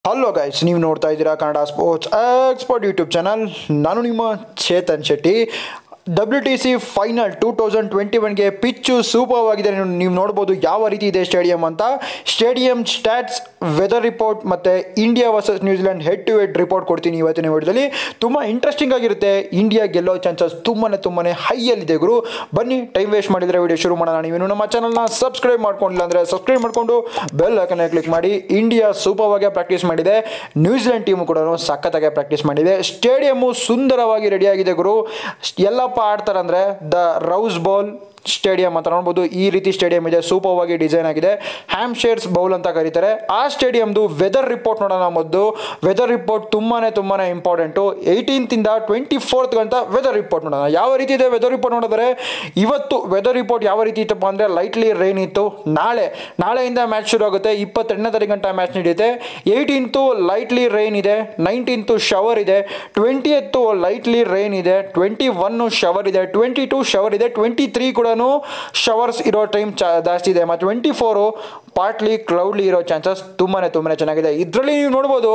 hello guys ನೀವು ನೋಡ್ತಾ ಇದ್ದೀರಾ Kannada sports expert YouTube channel ನಾನು ನಿಮ್ಮ Chetan Shetty W T C final two thousand twenty ಒನ್ಗೆ ಪಿಚ್ಚು ಸೂಪರ್ವಾಗಿದೆ ನೀವು ನೀವು ನೋಡ್ಬೋದು ಯಾವ ರೀತಿ ಇದೆ ಸ್ಟೇಡಿಯಂ ಅಂತ ಸ್ಟೇಡಿಯಂ ಸ್ಟ್ಯಾಟ್ಸ್ ವೆದರ್ ರಿಪೋರ್ಟ್ ಮತ್ತು India versus New Zealand head to head report ಕೊಡ್ತೀನಿ ಇವತ್ತಿನ ವಿಡಿಯೋದಲ್ಲಿ ತುಂಬ ಇಂಟ್ರೆಸ್ಟಿಂಗ್ ಆಗಿರುತ್ತೆ ಇಂಡಿಯಾ ಗೆಲ್ಲೋ ಚಾನ್ಸಸ್ ತುಂಬಾ ತುಂಬಾ ಹೈಯಲ್ಲಿದೆ ಗುರು ಬನ್ನಿ ಟೈಮ್ ವೇಸ್ಟ್ ಮಾಡಿದರೆ ವಿಡಿಯೋ ಶುರು ಮಾಡೋಣ ನೀವೇನು ನಮ್ಮ ಚಾನಲ್ನ ಸಬ್ಸ್ಕ್ರೈಬ್ ಮಾಡ್ಕೊಂಡಿಲ್ಲ ಅಂದರೆ ಸಬ್ಸ್ಕ್ರೈಬ್ ಮಾಡಿಕೊಂಡು ಬೆಲ್ ಐಕನ್ನ ಕ್ಲಿಕ್ ಮಾಡಿ ಇಂಡಿಯಾ ಸೂಪರ್ವಾಗೇ ಪ್ರಾಕ್ಟೀಸ್ ಮಾಡಿದೆ ನ್ಯೂಜಿಲೆಂಡ್ ಟೀಮು ಕೂಡ ಸಖತ್ತಾಗೆ ಪ್ರಾಕ್ಟೀಸ್ ಮಾಡಿದೆ ಸ್ಟೇಡಿಯಮ್ಮು ಸುಂದರವಾಗಿ ರೆಡಿಯಾಗಿದೆ ಗುರು ಎಲ್ಲಪ್ಪ ಆಡ್ತಾರೆ ಅಂದರೆ ದ ರೌಸ್ ಬೌಲ್ ಸ್ಟೇಡಿಯಂ ಅಂತ ನೋಡ್ಬೋದು ಈ ರೀತಿ ಸ್ಟೇಡಿಯಂ ಇದೆ ಸೂಪರ್ವಾಗಿ ಡಿಸೈನ್ ಆಗಿದೆ ಹ್ಯಾಮ್ ಶೇರ್ಸ್ ಬೌಲ್ ಅಂತ ಕರೀತಾರೆ ಆ ಸ್ಟೇಡಿಯಂದು ವೆದರ್ ರಿಪೋರ್ಟ್ ನೋಡೋಣ ಮೊದಲು ವೆದರ್ ರಿಪೋರ್ಟ್ ತುಂಬಾ ತುಂಬಾ ಇಂಪಾರ್ಟೆಂಟು ಏಯ್ಟೀನ್ತಿಂದ ಟ್ವೆಂಟಿ ಫೋರ್ತ್ ಗಂಟ ವೆದರ್ ರಿಪೋರ್ಟ್ ನೋಡೋಣ ಯಾವ ರೀತಿ ಇದೆ ವೆದರ್ ರಿಪೋರ್ಟ್ ನೋಡಿದ್ರೆ ಇವತ್ತು ವೆದರ್ ರಿಪೋರ್ಟ್ ಯಾವ ರೀತಿ ಇತ್ತಪ್ಪ ಅಂದರೆ ಲೈಟ್ಲಿ ರೈನ್ ಇತ್ತು ನಾಳೆ ನಾಳೆಯಿಂದ ಮ್ಯಾಚ್ ಶುರು ಆಗುತ್ತೆ ಇಪ್ಪತ್ತೆರಡನೇ ತಾರೀಕು ಗಂಟ ಮ್ಯಾಚ್ ನಡೆಯುತ್ತೆ ಏಯ್ಟೀನ್ತು ಲೈಟ್ಲಿ ರೈನ್ ಇದೆ ನೈನ್ಟೀನ್ತು ಶವರ್ ಇದೆ ಟ್ವೆಂಟಿಯತ್ತು ಲೈಟ್ಲಿ ರೈನ್ ಇದೆ ಟ್ವೆಂಟಿ ಒನ್ನು ಶವರ್ ಇದೆ ಟ್ವೆಂಟಿ ಟು ಶವರ್ ಇದೆ ಟ್ವೆಂಟಿ ತ್ರೀ ಕೂಡ ಶವರ್ಸ್ ಇರೋ ಟೈಮ್ ಚ ಜಾಸ್ತಿ ಇದೆ ಮತ್ತು ಟ್ವೆಂಟಿ ಫೋರು ಪಾರ್ಟ್ಲಿ ಕ್ಲೌಡ್ಲಿ ಇರೋ ಚಾನ್ಸಸ್ ತುಂಬಾ ತುಂಬಾ ಚೆನ್ನಾಗಿದೆ ಇದರಲ್ಲಿ ನೀವು ನೋಡ್ಬೋದು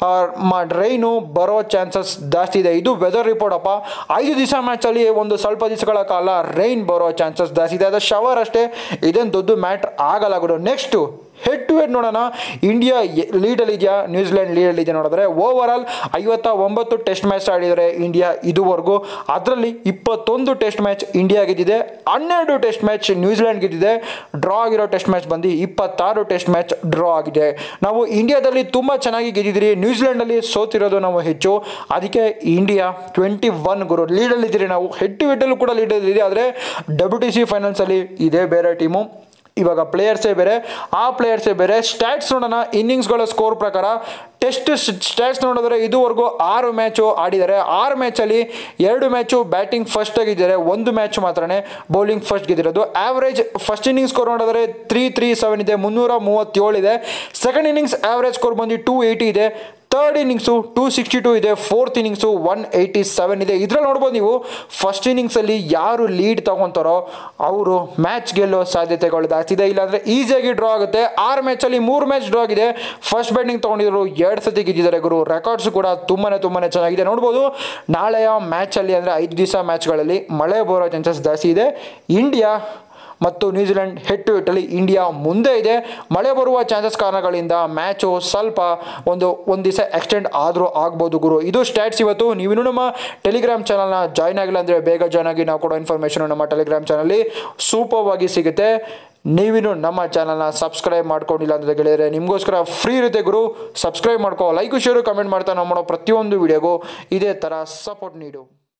ರೈನು ಬರೋ ಚಾನ್ಸಸ್ ಜಾಸ್ತಿ ಇದೆ ಇದು ವೆದರ್ ರಿಪೋರ್ಟ್ ಅಪ್ಪ ಐದು ದಿವಸ ಮ್ಯಾಚಲ್ಲಿ ಒಂದು ಸ್ವಲ್ಪ ದಿವಸಗಳ ಕಾಲ ರೈನ್ ಬರೋ ಚಾನ್ಸಸ್ ಜಾಸ್ತಿ ಇದೆ ಅದು ಶವರ್ ಅಷ್ಟೇ ಇದೇನು ದೊಡ್ಡ ಮ್ಯಾಟ್ರ್ ಆಗಲ್ಲ ಗುರು ನೆಕ್ಸ್ಟು ಹೆಡ್ ಟು ಹೆಡ್ ನೋಡೋಣ ಇಂಡಿಯಾ ಲೀಡಲ್ಲಿ ಇದೆಯಾ ನ್ಯೂಜಿಲೆಂಡ್ ಲೀಡಲ್ಲಿ ಇದೆ ನೋಡಿದ್ರೆ ಓವರ್ ಆಲ್ ಐವತ್ತ ಒಂಬತ್ತು ಟೆಸ್ಟ್ ಮ್ಯಾಚ್ ಆಡಿದರೆ ಇಂಡಿಯಾ ಇದುವರೆಗೂ ಅದರಲ್ಲಿ ಇಪ್ಪತ್ತೊಂದು ಟೆಸ್ಟ್ ಮ್ಯಾಚ್ ಇಂಡಿಯಾ ಗೆದ್ದಿದೆ ಹನ್ನೆರಡು ಟೆಸ್ಟ್ ಮ್ಯಾಚ್ ನ್ಯೂಜಿಲೆಂಡ್ ಗೆದ್ದಿದೆ ಡ್ರಾ ಆಗಿರೋ ಟೆಸ್ಟ್ ಮ್ಯಾಚ್ ಬಂದು ಇಪ್ಪತ್ತಾರು ಟೆಸ್ಟ್ ಮ್ಯಾಚ್ ಡ್ರಾ ಆಗಿದೆ ನಾವು ಇಂಡಿಯಾದಲ್ಲಿ ತುಂಬ ಚೆನ್ನಾಗಿ ಗೆದ್ದಿದ್ದೀರಿ ನ್ಯೂಜಿಲೆಂಡಲ್ಲಿ ಸೋತಿರೋದು ನಾವು ಹೆಚ್ಚು ಅದಕ್ಕೆ ಇಂಡಿಯಾ ಟ್ವೆಂಟಿ ಒನ್ ಗುರು ಲೀಡಲ್ಲಿದ್ದೀರಿ ನಾವು ಹೆಡ್ ಟು ಹೆಡ್ಡಲ್ಲೂ ಕೂಡ ಲೀಡಲ್ಲಿದೆ ಆದರೆ ಡಬ್ಲ್ಯೂ ಟಿ ಸಿ ಫೈನಲ್ಸಲ್ಲಿ ಇದೇ ಬೇರೆ ಟೀಮು ಇವಾಗ ಪ್ಲೇಯರ್ಸೇ ಬೇರೆ ಆ ಪ್ಲೇಯರ್ಸೇ ಬೇರೆ ಸ್ಟ್ಯಾಟ್ಸ್ ನೋಡೋಣ ಇನ್ನಿಂಗ್ಸ್ಗಳ ಸ್ಕೋರ್ ಪ್ರಕಾರ ಟೆಸ್ಟ್ ಸ್ಟ್ಯಾಟ್ಸ್ ನೋಡಿದ್ರೆ ಇದುವರೆಗೂ ಆರು ಮ್ಯಾಚು ಆಡಿದ್ದಾರೆ ಆರು ಮ್ಯಾಚಲ್ಲಿ ಎರಡು ಮ್ಯಾಚು ಬ್ಯಾಟಿಂಗ್ ಫಸ್ಟ್ ಆಗಿದ್ದಾರೆ ಒಂದು ಮ್ಯಾಚ್ ಮಾತ್ರನೇ ಬೌಲಿಂಗ್ ಫಸ್ಟ್ ಗೆದ್ದಿರೋದು ಆವ್ರೇಜ್ ಫಸ್ಟ್ ಇನ್ನಿಂಗ್ಸ್ ಸ್ಕೋರ್ ನೋಡಿದ್ರೆ ತ್ರೀ ತ್ರೀ ಸೆವೆನ್ ಇದೆ ಮುನ್ನೂರ ಮೂವತ್ತೇಳು ಇದೆ ಸೆಕೆಂಡ್ ಇನ್ನಿಂಗ್ಸ್ ಆವ್ರೇಜ್ ಸ್ಕೋರ್ ಬಂದು ಟೂ ಏಯ್ಟಿ ಇದೆ third innings two sixty two ಇದೆ fourth innings one eighty seven ಇದೆ ಇದರಲ್ಲಿ ನೋಡ್ಬೋದು ನೀವು ಫಸ್ಟ್ ಇನ್ನಿಂಗ್ಸಲ್ಲಿ ಯಾರು ಲೀಡ್ ತಗೊತಾರೋ ಅವರು ಮ್ಯಾಚ್ ಗೆಲ್ಲೋ ಸಾಧ್ಯತೆಗಳು ಜಾಸ್ತಿ ಇದೆ ಇಲ್ಲಾಂದರೆ ಈಸಿಯಾಗಿ ಡ್ರಾ ಆಗುತ್ತೆ ಆರು ಮ್ಯಾಚಲ್ಲಿ ಮೂರು ಮ್ಯಾಚ್ ಡ್ರಾ ಆಗಿದೆ ಫಸ್ಟ್ ಬ್ಯಾಟಿಂಗ್ ತೊಗೊಂಡಿದ್ರು ಎರಡು ಸತಿ ಗೆದ್ದಿದ್ದಾರೆ ಗುರು ರೆಕಾರ್ಡ್ಸ್ ಕೂಡ ತುಂಬಾ ತುಂಬಾ ಚೆನ್ನಾಗಿದೆ ನೋಡ್ಬೋದು ನಾಳೆಯ ಮ್ಯಾಚಲ್ಲಿ ಅಂದರೆ ಐದು ದಿವಸ ಮ್ಯಾಚ್ಗಳಲ್ಲಿ ಮಳೆ ಬರೋ ಚಾನ್ಸಸ್ ಜಾಸ್ತಿ ಇದೆ ಇಂಡಿಯಾ ಮತ್ತು ನ್ಯೂಜಿಲೆಂಡ್ ಹೆಡ್ ಟು ಹೆಟ್ಟಲ್ಲಿ ಇಂಡಿಯಾ ಮುಂದೆ ಇದೆ ಮಳೆ ಬರುವ ಚಾನ್ಸಸ್ ಕಾರಣಗಳಿಂದ ಮ್ಯಾಚು ಸ್ವಲ್ಪ ಒಂದು ಒಂದು ದಿವಸ ಎಕ್ಸ್ಟೆಂಡ್ ಆದರೂ ಆಗ್ಬೋದು ಗುರು ಇದು ಸ್ಟ್ಯಾಟ್ಸ್ ಇವತ್ತು ನೀವಿನ್ನೂ ನಮ್ಮ ಟೆಲಿಗ್ರಾಮ್ ಚಾನಲ್ನ ಜಾಯ್ನ್ ಆಗಿಲ್ಲ ಅಂದರೆ ಬೇಗ ಜಾಯ್ನ್ ಆಗಿ ನಾವು ಕೊಡೋ ಇನ್ಫಾರ್ಮೇಷನ್ ನಮ್ಮ ಟೆಲಿಗ್ರಾಮ್ ಚಾನಲ್ಲಿ ಸೂಪರ್ವಾಗಿ ಸಿಗುತ್ತೆ ನೀವಿನ್ನು ನಮ್ಮ ಚಾನಲ್ನ ಸಬ್ಸ್ಕ್ರೈಬ್ ಮಾಡ್ಕೊಂಡಿಲ್ಲ ಅಂತ ಗೆಳೆಯರೆ ನಿಮಗೋಸ್ಕರ ಫ್ರೀ ಇರುತ್ತೆ ಗುರು ಸಬ್ಸ್ಕ್ರೈಬ್ ಮಾಡ್ಕೋ ಲೈಕು ಶೇರು ಕಮೆಂಟ್ ಮಾಡ್ತಾ ನಾವು ಮಾಡೋ ಪ್ರತಿಯೊಂದು ವಿಡಿಯೋಗೂ ಇದೇ ಥರ ಸಪೋರ್ಟ್ ನೀಡು